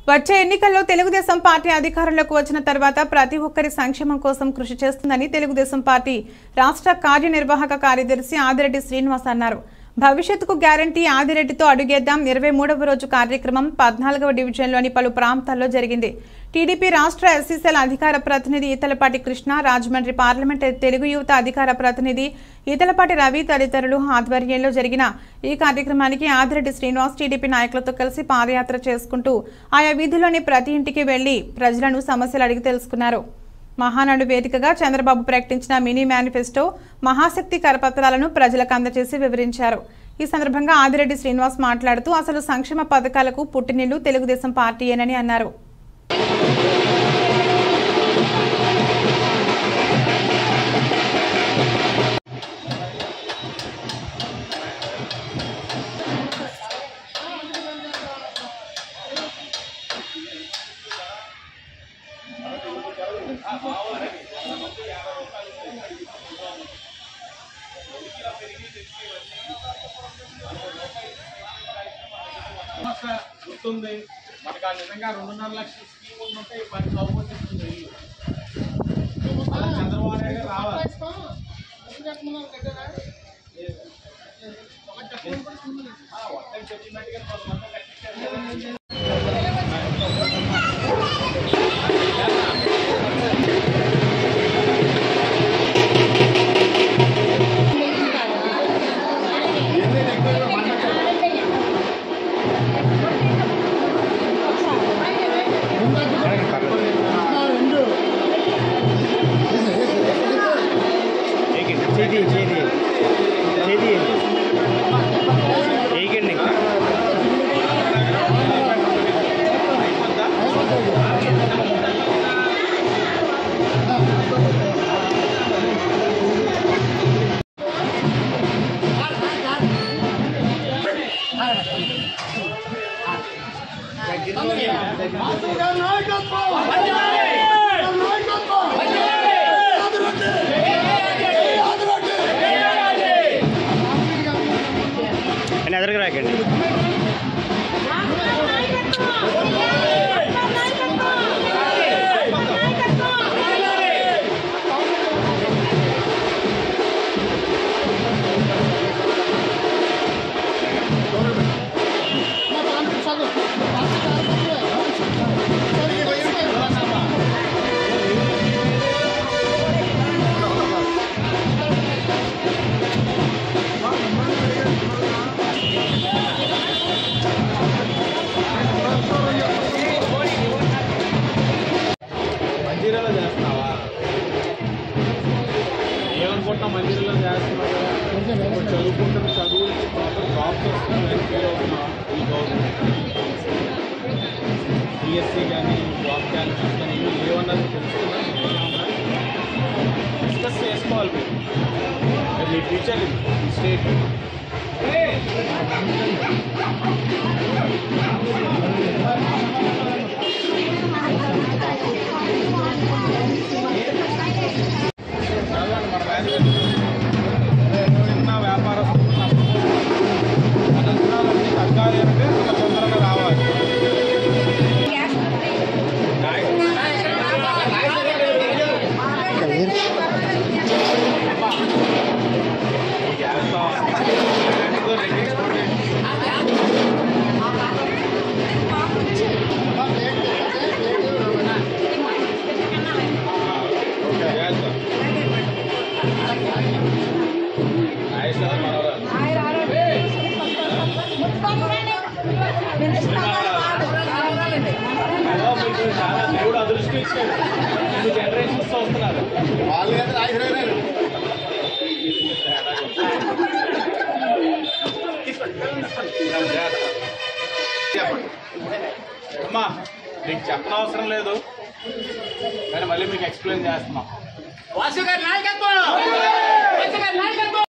వచ్చే ఎన్నికల్లో తెలుగుదేశం పార్టీ అధికారంలోకి వచ్చిన తర్వాత ప్రతి ఒక్కరి సంక్షేమం కోసం కృషి చేస్తుందని తెలుగుదేశం పార్టీ రాష్ట్ర కార్యనిర్వాహక కార్యదర్శి ఆదిరెడ్డి శ్రీనివాస్ అన్నారు భవిష్యత్తుకు గ్యారంటీ ఆదిరెడ్డితో అడుగేద్దాం ఇరవై మూడవ రోజు కార్యక్రమం పద్నాలుగవ డివిజన్లోని పలు ప్రాంతాల్లో జరిగింది టీడీపీ రాష్ట్ర ఎస్సీసీల అధికార ప్రతినిధి ఈతలపాటి కృష్ణ రాజమండ్రి పార్లమెంట్ తెలుగు యువత అధికార ప్రతినిధి ఈతలపాటి రవి తదితరులు ఆధ్వర్యంలో జరిగిన ఈ కార్యక్రమానికి ఆదిరెడ్డి శ్రీనివాస్ టీడీపీ నాయకులతో కలిసి పాదయాత్ర చేసుకుంటూ ఆయా వీధిలోని ప్రతి ఇంటికి వెళ్లి ప్రజలను సమస్యలు అడిగి తెలుసుకున్నారు మహానాడు వేదికగా చంద్రబాబు ప్రకటించిన మినీ మేనిఫెస్టో మహాశక్తి కరపత్రాలను ప్రజలకు అందజేసి వివరించారు ఈ సందర్భంగా ఆదిరెడ్డి శ్రీనివాస్ మాట్లాడుతూ అసలు సంక్షేమ పథకాలకు పుట్టినిల్లు తెలుగుదేశం పార్టీయేనని అన్నారు సమస్య గుర్తుంది మనకు ఆ నిజంగా రెండున్నర లక్షల స్కీమ్ ఉంటే ఈ పని చదువుకొచ్చేస్తుంది చంద్రబాబు నాయుడు గారు రావాలి ఆ, మొత్తం చెప్పినట్టుగా కొంతమంది కట్టించారు కదా. చేతి చేతి చేతి వేయకండి ఇంకా అని ఎదరికి రాకండి మంజీరాలో చేస్తున్నావా ఏమనుకుంటున్నావు మంజీరాలో చేస్తున్నావు కదా? ఇప్పుడు చదువుకుంటున్న చదువు జాబ్స్ వస్తున్నావు ఎన్పీఓ అవుతున్నావా ఈ గవర్నమెంట్ బిఎస్సీ కానీ జాబ్ క్యాన్సర్స్ కానీ ఇవి ఏమన్నది తెలుసుకున్నా డిస్కస్ చేసుకోవాలి మీరు అది మీ ఫ్యూచర్ ఇది ఈ స్టేట్ చదవండి మన రాజకీయ చిన్న వ్యాపారస్తులు మన అంచనాలన్నీ తగ్గాలి అంటే మన తొందరగా రావాలి దేవుడు అదృష్టం ఇచ్చాడు ఈ జనరేషన్స్ వస్తున్నారు అమ్మా మీకు చెప్పనవసరం లేదు కానీ మళ్ళీ మీకు ఎక్స్ప్లెయిన్ చేస్తున్నాం వాసు గారి నాయకత్వం వాసు గారి నాయకత్వం